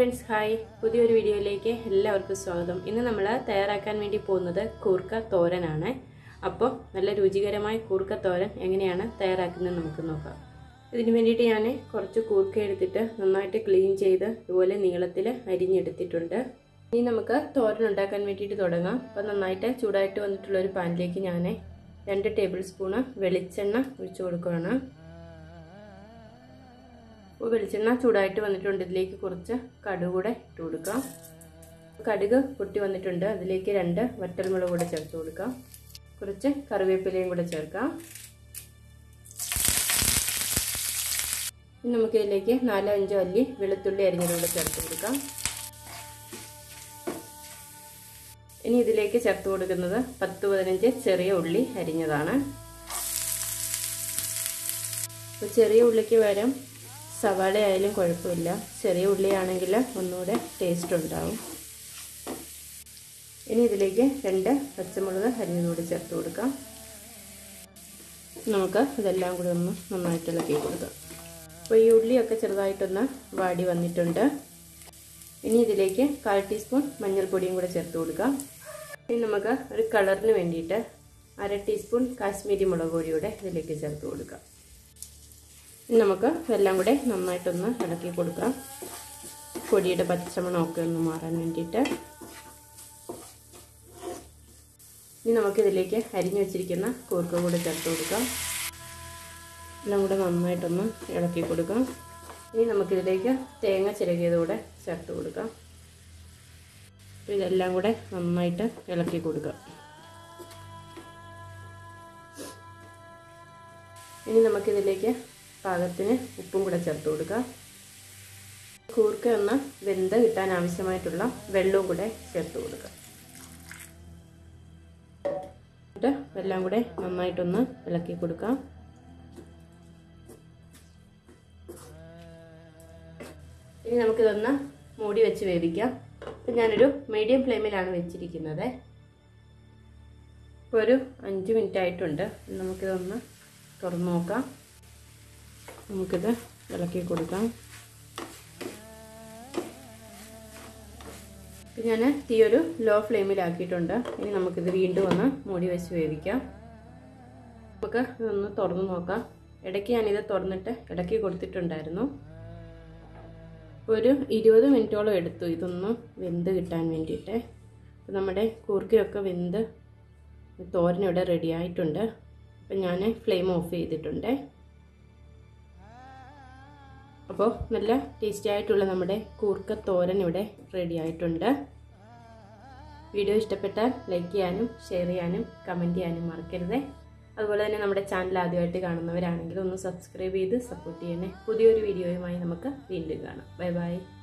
friends hi പുതിയൊരു വീഡിയോയിലേക്ക് എല്ലാവർക്കും സ്വാഗതം ഇന്ന് നമ്മൾ തയ്യാറാക്കാൻ വേണ്ടി പോകുന്നത് കൂർക്ക തോരനാണ് അപ്പോൾ നല്ല രുചികരമായ കൂർക്ക തോരൻ എങ്ങനെയാണ് തയ്യാറാക്കുന്നത് നമുക്ക് നോക്കാം ഇതിന് വേണ്ടിയിട്ട് ഞാൻ കുറച്ച് കൂർക്ക എടുത്തിട്ട് നന്നായിട്ട് ക്ലീൻ ചെയ്ത് ഇതുപോലെ നീളത്തിൽ അരിഞ്ഞെടുത്തിട്ടുണ്ട് ഇനി നമുക്ക് തോരൻ ഉണ്ടാക്കാൻ വേണ്ടിയിട്ട് തുടങ്ങാം അപ്പോൾ നന്നായിട്ട് ചൂടായിട്ട് വന്നിട്ടുള്ള ഒരു പാനിലേക്ക് ഞാൻ രണ്ട് ടേബിൾ സ്പൂണ് വെളിച്ചെണ്ണ ഒഴിച്ചു കൊടുക്കുകയാണ് അപ്പോൾ വെളിച്ചെണ്ണ ചൂടായിട്ട് വന്നിട്ടുണ്ട് ഇതിലേക്ക് കുറച്ച് കടുക് കൂടെ ഇട്ട് കൊടുക്കാം കടുക് പൊട്ടി വന്നിട്ടുണ്ട് അതിലേക്ക് രണ്ട് വറ്റൽമുളക് കൂടെ ചേർത്ത് കൊടുക്കാം കുറച്ച് കറിവേപ്പിലയും കൂടെ ചേർക്കാം ഇനി നമുക്കിതിലേക്ക് നാലോ അഞ്ചോ അല്ലി വെളുത്തുള്ളി അരിഞ്ഞതും കൂടെ ചേർത്ത് കൊടുക്കാം ഇനി ഇതിലേക്ക് ചേർത്ത് കൊടുക്കുന്നത് പത്ത് പതിനഞ്ച് ചെറിയ ഉള്ളി അരിഞ്ഞതാണ് ചെറിയ ഉള്ളിക്ക് പകരം സവാള ആയാലും കുഴപ്പമില്ല ചെറിയ ഉള്ളിയാണെങ്കിൽ ഒന്നുകൂടെ ടേസ്റ്റ് ഉണ്ടാവും ഇനി ഇതിലേക്ക് രണ്ട് പച്ചമുളക് അരിഞ്ഞതുകൂടി ചേർത്ത് കൊടുക്കാം നമുക്ക് ഇതെല്ലാം കൂടി ഒന്ന് നന്നായിട്ട് ഇളക്കി കൊടുക്കാം അപ്പോൾ ഈ ഉള്ളിയൊക്കെ ചെറുതായിട്ടൊന്ന് വാടി വന്നിട്ടുണ്ട് ഇനി ഇതിലേക്ക് കാൽ ടീസ്പൂൺ മഞ്ഞൾപ്പൊടിയും കൂടെ ചേർത്ത് കൊടുക്കാം ഇനി നമുക്ക് ഒരു കളറിന് വേണ്ടിയിട്ട് അര ടീസ്പൂൺ കാശ്മീരി മുളക് പൊടിയൂടെ ഇതിലേക്ക് ചേർത്ത് കൊടുക്കാം നമുക്ക് എല്ലാം കൂടെ നന്നായിട്ടൊന്ന് ഇളക്കി കൊടുക്കാം പൊടിയുടെ പച്ചമണമൊക്കെ ഒന്ന് മാറാൻ വേണ്ടിയിട്ട് ഇനി നമുക്കിതിലേക്ക് അരിഞ്ഞു വെച്ചിരിക്കുന്ന കൂർക്ക കൂടെ ചേർത്ത് കൊടുക്കാം എല്ലാം കൂടെ നന്നായിട്ടൊന്ന് ഇളക്കി കൊടുക്കാം ഇനി നമുക്കിതിലേക്ക് തേങ്ങ ചിരകിയതുകൂടെ ചേർത്ത് കൊടുക്കാം ഇതെല്ലാം കൂടെ നന്നായിട്ട് ഇളക്കി കൊടുക്കാം ഇനി നമുക്കിതിലേക്ക് പാകത്തിന് ഉപ്പും കൂടെ ചേർത്ത് കൊടുക്കാം കൂർക്ക ഒന്ന് വെന്ത് കിട്ടാൻ ആവശ്യമായിട്ടുള്ള വെള്ളവും കൂടെ ചേർത്ത് കൊടുക്കാം എന്നിട്ട് എല്ലാം കൂടെ നന്നായിട്ടൊന്ന് ഇളക്കി കൊടുക്കാം ഇനി നമുക്കിതൊന്ന് മൂടി വെച്ച് വേവിക്കാം അപ്പം ഞാനൊരു മീഡിയം ഫ്ലെയിമിലാണ് വെച്ചിരിക്കുന്നത് ഇപ്പോൾ ഒരു അഞ്ച് മിനിറ്റ് ആയിട്ടുണ്ട് നമുക്കിതൊന്ന് തുറന്ന് നോക്കാം നമുക്കിത് ഇളക്കി കൊടുക്കാം ഞാൻ തീ ഒരു ലോ ഫ്ലെയിമിലാക്കിയിട്ടുണ്ട് ഇനി നമുക്കിത് വീണ്ടും ഒന്ന് മൂടി വെച്ച് വേവിക്കാം നമുക്ക് ഇതൊന്ന് തുറന്ന് നോക്കാം ഇടയ്ക്ക് ഞാനിത് തുറന്നിട്ട് ഇടയ്ക്ക് കൊടുത്തിട്ടുണ്ടായിരുന്നു ഒരു ഇരുപത് മിനിറ്റോളം എടുത്തു ഇതൊന്ന് വെന്ത് കിട്ടാൻ വേണ്ടിയിട്ട് അപ്പോൾ നമ്മുടെ കൂർക്കയൊക്കെ വെന്ത് തോരനിവിടെ റെഡി ആയിട്ടുണ്ട് അപ്പം ഞാൻ ഫ്ലെയിം ഓഫ് ചെയ്തിട്ടുണ്ട് അപ്പോൾ നല്ല ടേസ്റ്റി ആയിട്ടുള്ള നമ്മുടെ കൂർക്ക തോരൻ ഇവിടെ റെഡി ആയിട്ടുണ്ട് വീഡിയോ ഇഷ്ടപ്പെട്ടാൽ ലൈക്ക് ചെയ്യാനും ഷെയർ ചെയ്യാനും കമൻറ്റ് ചെയ്യാനും മറക്കരുത് അതുപോലെ തന്നെ നമ്മുടെ ചാനൽ ആദ്യമായിട്ട് കാണുന്നവരാണെങ്കിൽ ഒന്ന് സബ്സ്ക്രൈബ് ചെയ്ത് സപ്പോർട്ട് ചെയ്യണേ പുതിയൊരു വീഡിയോയുമായി നമുക്ക് വീണ്ടും കാണാം ബൈ ബൈ